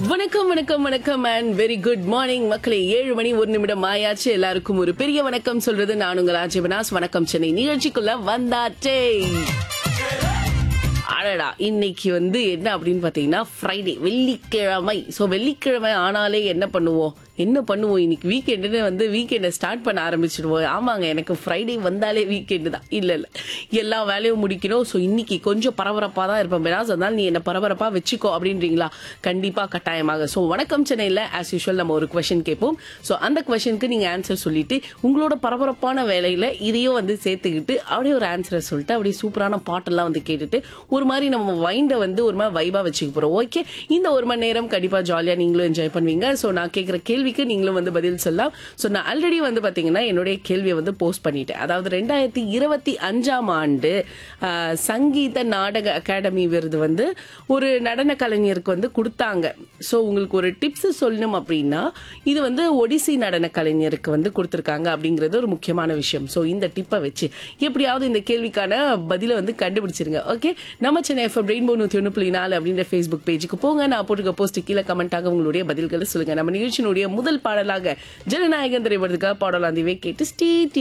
வணக்கம் வணக்கம் வணக்கம் அண்ட் வெரி குட் மார்னிங் மக்களே ஏழு மணி ஒரு நிமிடம் ஆயாச்சு எல்லாருக்கும் ஒரு பெரிய வணக்கம் சொல்றது நான் உங்கள் ஆஜிபனாஸ் வணக்கம் சென்னை நிகழ்ச்சிக்குள்ள வந்தாச்சே அடடா இன்னைக்கு வந்து என்ன அப்படின்னு பாத்தீங்கன்னா ஃப்ரைடே வெள்ளிக்கிழமை ஸோ வெள்ளிக்கிழமை ஆனாலே என்ன பண்ணுவோம் என்ன பண்ணுவோம் இன்னைக்கு வீக்கெண்டுன்னு வந்து வீக்கெண்டை ஸ்டார்ட் பண்ண ஆரம்பிச்சிடுவோம் ஆமாங்க எனக்கு ஃப்ரைடே வந்தாலே வீக்கெண்டு தான் இல்லை இல்லை எல்லா வேலையும் முடிக்கணும் ஸோ இன்னைக்கு கொஞ்சம் பரபரப்பாக தான் இருப்பேன் பெனாஸ் அதனால நீ என்ன பரபரப்பாக வச்சுக்கோ அப்படின்றீங்களா கண்டிப்பாக கட்டாயமாக ஸோ வணக்கம் சென்னையில் ஆஸ் யூஷுவல் நம்ம ஒரு கொஷின் கேட்போம் ஸோ அந்த கொஷனுக்கு நீங்கள் ஆன்சர் சொல்லிட்டு உங்களோட பரபரப்பான வேலையில் இதையும் வந்து சேர்த்துக்கிட்டு அப்படியே ஒரு ஆன்சரை சொல்லிட்டு அப்படியே சூப்பரான பாட்டெல்லாம் வந்து கேட்டுட்டு ஒரு மாதிரி நம்ம மைண்டை வந்து ஒரு மாதிரி வைபாக வச்சுக்க போகிறோம் ஓகே இந்த ஒரு மணி நேரம் கண்டிப்பாக ஜாலியாக நீங்களும் என்ஜாய் பண்ணுவீங்க ஸோ நான் கேட்குற கேள்விக்கு நீங்களும் வந்து பதில் சொல்லலாம் ஸோ நான் ஆல்ரெடி வந்து பார்த்தீங்கன்னா என்னுடைய கேள்வியை வந்து போஸ்ட் பண்ணிட்டேன் அதாவது ரெண்டாயிரத்தி இருபத்தி அஞ்சாம் ஆண்டு ஆஹ், சங்கீத நாடக அகாடமி விருது வந்து ஒரு நடன கலைஞருக்கு வந்து கொடுத்தாங்க ஸோ உங்களுக்கு ஒரு டிப்ஸ் சொல்லணும் அப்படின்னா இது வந்து ஒடிசி நடன கலைஞருக்கு வந்து கொடுத்துருக்காங்க அப்படிங்கிறது ஒரு முக்கியமான விஷயம் ஸோ இந்த டிப்பை வச்சு எப்படியாவது இந்த கேள்விக்கான பதிலை வந்து கண்டுபிடிச்சிருங்க ஓகே நம்ம சென்னை எஃப்எம் ரெயின்போ நூற்றி ஒன்று புள்ளி நாலு அப்படின்ற ஃபேஸ்புக் பேஜுக்கு போங்க நான் போட்டுக்க போஸ்ட் கீழே கமெண்டாக உங்களுடைய பதில்களை சொல்லுங்க நம்ம நிகழ்ச்சியினுடைய முதல் பாடலாக ஜனநாயகன் திரைப்படத்துக்காக பாடலாந்திவே கேட்டு ஸ்டே